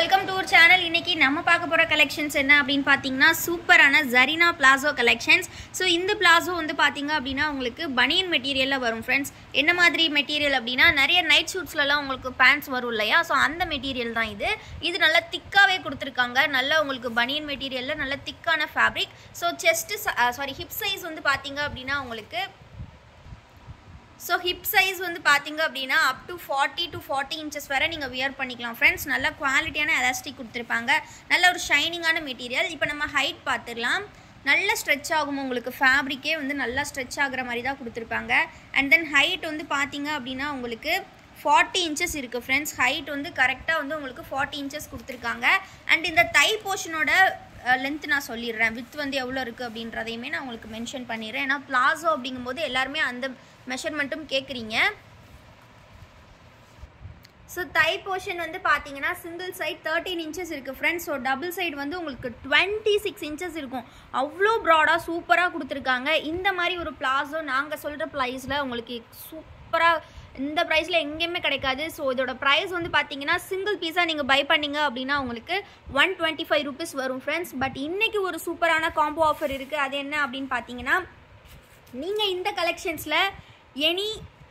welcome to channel இன்னைக்கு நம்ம பார்க்க போகிற கலெக்ஷன்ஸ் என்ன அப்படின்னு பார்த்தீங்கன்னா சூப்பரான ஜரினா பிளாசோ கலெக்ஷன்ஸ் ஸோ இந்த பிளாசோ வந்து பார்த்தீங்க அப்படின்னா உங்களுக்கு பனியன் மெட்டீரியலில் வரும் ஃப்ரெண்ட்ஸ் என்ன மாதிரி மெட்டீரியல் அப்படின்னா நிறைய நைட் ஷூட்ஸ்லலாம் உங்களுக்கு பேண்ட்ஸ் வரும் இல்லையா ஸோ அந்த மெட்டீரியல் தான் இது இது நல்லா திக்காகவே கொடுத்துருக்காங்க நல்ல உங்களுக்கு பனியன் மெட்டீரியலில் நல்ல திக்கான fabric so chest sorry hip size வந்து பார்த்தீங்க அப்படின்னா உங்களுக்கு ஸோ ஹிப் சைஸ் வந்து பார்த்தீங்க அப்படின்னா up to forty two forty inches வரை நீங்கள் வியர் பண்ணிக்கலாம் ஃப்ரெண்ட்ஸ் நல்ல குவாலிட்டியான எலாஸ்டிக் கொடுத்துருப்பாங்க நல்ல ஒரு ஷைனிங்கான மெட்டீரியல் இப்போ நம்ம ஹைட் பார்த்துடலாம் நல்ல ஸ்ட்ரெச் ஆகும் உங்களுக்கு ஃபேப்ரிக்கே வந்து நல்லா ஸ்ட்ரெச் ஆகுற மாதிரி தான் கொடுத்துருப்பாங்க அண்ட் தென் ஹைட் வந்து பார்த்தீங்க அப்படின்னா உங்களுக்கு ஃபார்ட்டி இன்ச்சஸ் இருக்குது ஃப்ரெண்ட்ஸ் ஹைட் வந்து கரெக்டாக வந்து உங்களுக்கு ஃபார்ட்டி இன்ச்சஸ் கொடுத்துருக்காங்க அண்ட் இந்த தை போர்ஷனோட லென்த் நான் சொல்லிடுறேன் வித் வந்து எவ்வளோ இருக்குது அப்படின்றதையுமே நான் உங்களுக்கு மென்ஷன் பண்ணிடுறேன் ஏன்னா பிளாசோ அப்படிங்கும்போது எல்லாருமே அந்த மெஷர்மெண்ட்டும் கேட்குறீங்க ஸோ தை போர்ஷன் வந்து பார்த்தீங்கன்னா சிங்கிள் சைட் தேர்ட்டீன் இன்ச்சஸ் இருக்குது ஃப்ரெண்ட்ஸ் ஸோ டபுள் சைடு வந்து உங்களுக்கு டுவெண்ட்டி சிக்ஸ் இன்ச்சஸ் இருக்கும் அவ்வளோ ப்ராடாக சூப்பராக கொடுத்துருக்காங்க இந்த மாதிரி ஒரு பிளாசோ நாங்கள் சொல்கிற ப்ரைஸில் உங்களுக்கு சூப்பராக இந்த ப்ரைஸில் எங்கேயுமே கிடைக்காது ஸோ இதோட ப்ரைஸ் வந்து பார்த்தீங்கன்னா சிங்கிள் பீஸாக நீங்கள் பை பண்ணீங்க அப்படின்னா உங்களுக்கு ஒன் டுவெண்ட்டி ஃபைவ் ருபீஸ் வரும் ஃப்ரெண்ட்ஸ் பட் இன்றைக்கி ஒரு சூப்பரான காம்போ ஆஃபர் இருக்குது அது என்ன அப்படின்னு பார்த்தீங்கன்னா நீங்கள் இந்த கலெக்ஷன்ஸில் எனி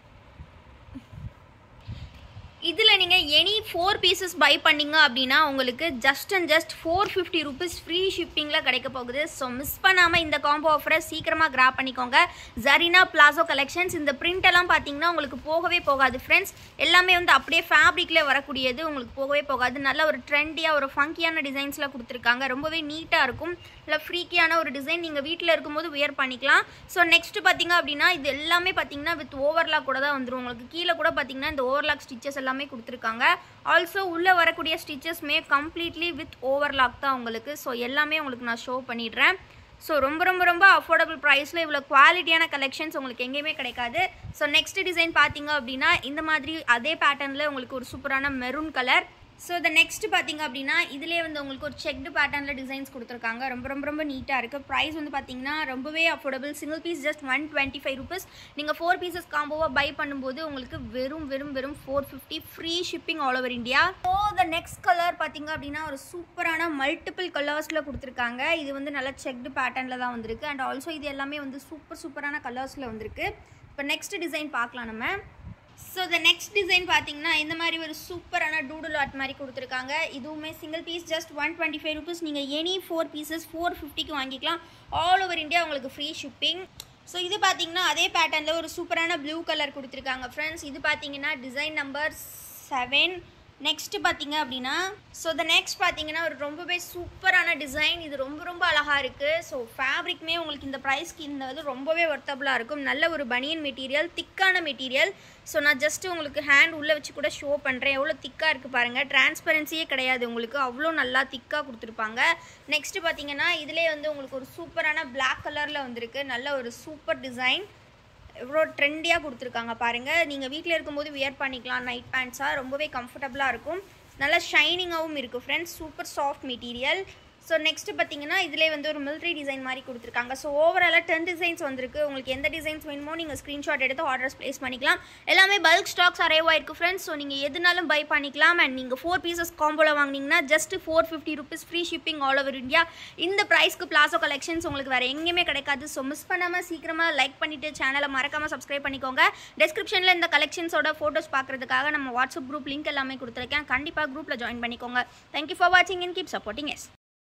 இதில் நீங்கள் எனி ஃபோர் பீசஸ் பை பண்ணீங்க அப்படின்னா உங்களுக்கு just and just four fifty rupees free ஷிப்பிங்கில் கிடைக்க போகுது ஸோ மிஸ் பண்ணாமல் இந்த காம்போ ஆஃபரை சீக்கிரமாக கிராப் பண்ணிக்கோங்க ஜரினா பிளாசோ கலெக்ஷன்ஸ் இந்த பிரிண்ட் எல்லாம் பார்த்தீங்கன்னா உங்களுக்கு போகவே போகாது ஃப்ரெண்ட்ஸ் எல்லாமே வந்து அப்படியே ஃபேப்ரிக்கில் வரக்கூடியது உங்களுக்கு போகவே போகாது நல்ல ஒரு ட்ரெண்டியாக ஒரு ஃபங்கியான டிசைன்ஸில் கொடுத்துருக்காங்க ரொம்பவே நீட்டாக இருக்கும் இல்லை ஃப்ரீக்கியான ஒரு டிசைன் நீங்கள் வீட்டில் இருக்கும்போது வியர் பண்ணிக்கலாம் ஸோ நெக்ஸ்ட் பார்த்தீங்க அப்படின்னா இது எல்லாமே பார்த்தீங்கன்னா வித் ஓவர்லாக் கூட தான் வந்துடும் உங்களுக்கு கீழே கூட பார்த்தீங்கன்னா இந்த ஓவர்லாக் ஸ்டிச்சஸ் எல்லாம் எல்லாமே கொடுத்துருக்காங்க ஆல்சோ உள்ளே வரக்கூடிய ஸ்டிச்சஸ்மே கம்ப்ளீட்லி வித் ஓவர்லாக் தான் உங்களுக்கு ஸோ எல்லாமே உங்களுக்கு நான் ஷோ பண்ணிடுறேன் ஸோ ரொம்ப ரொம்ப ரொம்ப அஃபோர்டபுள் ப்ரைஸில் இவ்வளோ குவாலிட்டியான கலெக்ஷன்ஸ் உங்களுக்கு எங்கேயுமே கிடைக்காது ஸோ நெக்ஸ்ட் டிசைன் பார்த்தீங்க அப்படின்னா இந்த மாதிரி அதே பேட்டர்னில் உங்களுக்கு ஒரு சூப்பரான மெரூன் கலர் ஸோ இந்த நெக்ஸ்ட் பார்த்தீங்க அப்படின்னா இதிலே வந்து உங்களுக்கு ஒரு செக்டு பேட்டர்னில் டிசைன்ஸ் கொடுத்துருக்காங்க ரொம்ப ரொம்ப ரொம்ப நீட்டாக இருக்குது ப்ரைஸ் வந்து பார்த்தீங்கன்னா ரொம்பவே affordable single piece just one twenty five rupees நீங்கள் ஃபோர் பீசஸ் காம்போவாக பை பண்ணும்போது உங்களுக்கு வெறும் வெறும் வெறும் four fifty free shipping all over India so the next colour பார்த்தீங்க அப்படின்னா ஒரு சூப்பரான மல்டிபிள் கலர்ஸில் கொடுத்துருக்காங்க இது வந்து நல்ல செக்டு பேட்டர்னில் தான் வந்திருக்கு அண்ட் ஆல்சோ இது எல்லாமே வந்து சூப்பர் சூப்பரான கலர்ஸில் வந்திருக்கு இப்போ நெக்ஸ்ட் டிசைன் பார்க்கலாம் நம்ம ஸோ த நெக்ஸ்ட் டிசைன் பார்த்தீங்கன்னா இந்த மாதிரி ஒரு சூப்பரான டூடுல் ஆர்ட் மாதிரி கொடுத்துருக்காங்க இதுவுமே single piece just one twenty five rupees நீங்கள் எனி ஃபோர் பீசஸ் ஃபோர் ஃபிஃப்டிக்கு வாங்கிக்கலாம் ஆல் ஓவர் இந்தியா உங்களுக்கு ஃப்ரீ ஷிப்பிங் ஸோ இது பார்த்தீங்கன்னா அதே பேட்டர்னில் ஒரு சூப்பரான ப்ளூ கலர் கொடுத்துருக்காங்க ஃப்ரெண்ட்ஸ் இது பார்த்தீங்கன்னா டிசைன் நம்பர் செவன் நெக்ஸ்ட் பார்த்தீங்க அப்படின்னா ஸோ த நெக்ஸ்ட் பார்த்தீங்கன்னா ஒரு ரொம்பவே சூப்பரான டிசைன் இது ரொம்ப ரொம்ப அழகாக இருக்குது ஸோ ஃபேப்ரிக்மே உங்களுக்கு இந்த ப்ரைஸ்க்கு இந்த இது ரொம்பவே ஒர்த்தபுளாக இருக்கும் நல்ல ஒரு பனியன் மெட்டீரியல் திக்கான மெட்டீரியல் ஸோ நான் ஜஸ்ட் உங்களுக்கு ஹேண்ட் உள்ளே வச்சு கூட ஷோ பண்ணுறேன் எவ்வளோ திக்காக இருக்குது பாருங்கள் டிரான்ஸ்பரன்சியே கிடையாது உங்களுக்கு அவ்வளோ நல்லா திக்காக கொடுத்துருப்பாங்க நெக்ஸ்ட்டு பார்த்தீங்கன்னா இதிலே வந்து உங்களுக்கு ஒரு சூப்பரான பிளாக் கலரில் வந்திருக்கு நல்ல ஒரு சூப்பர் டிசைன் எவ்வளோ ட்ரெண்டியாக கொடுத்துருக்காங்க பாருங்கள் நீங்கள் வீட்டில் இருக்கும்போது வியர் பண்ணிக்கலாம் நைட் பேண்ட்ஸாக ரொம்பவே கம்ஃபர்டபுளாக இருக்கும் நல்லா ஷைனிங்காகவும் இருக்குது friends super soft material so next பார்த்தீங்கன்னா இதிலே வந்து ஒரு மிலிட்ரி டிசைன் மாதிரி கொடுத்துருக்காங்க ஸோ ஓவராலாக டென் டிசைன்ஸ் வந்திருக்கு உங்களுக்கு எந்த டிசைன்ஸ் வேணுமோ நீங்கள் ஸ்க்ரீன்ஷாட் எடுத்து ஆர்டர்ஸ் ப்ளேஸ் பண்ணிக்கலாம் எல்லாமே பல்க் ஸ்டாக்ஸ் அரைவ் ஆயிருக்கு ஃப்ரெண்ட்ஸ் ஸோ நீங்கள் எதுனாலும் பை பண்ணிக்கலாம் அண்ட் நீங்கள் ஃபோர் பீசஸ் காம்போவில் வாங்கினீங்கன்னா just four fifty rupees free shipping all over India இந்த ப்ரைஸ்க்கு பிளாசோ கலெக்ஷன்ஸ் உங்களுக்கு வேறு எங்கேயுமே கிடைக்காது ஸோ மிஸ் பண்ணாமல் சீக்கிரமாக லைக் பண்ணிவிட்டு சேனலை மறக்காமல் சப்ஸ்கிரைப் பண்ணிக்கோங்க டிஸ்கிரிப்ஷனில் இந்த கலெக்ஷன்ஸோட ஃபோட்டோஸ் பார்க்குறதுக்காக நம்ம வாட்ஸ்அப் குரூப் லிங்க் எல்லாமே கொடுத்துருக்கேன் கண்டிப்பாக குரூப்பில் ஜாயின் பண்ணிக்கோங்க தேங்க்யூ ஃபார் வாட்சிங் அண்ட் கீப் சப்போர்ட்டிங் எஸ்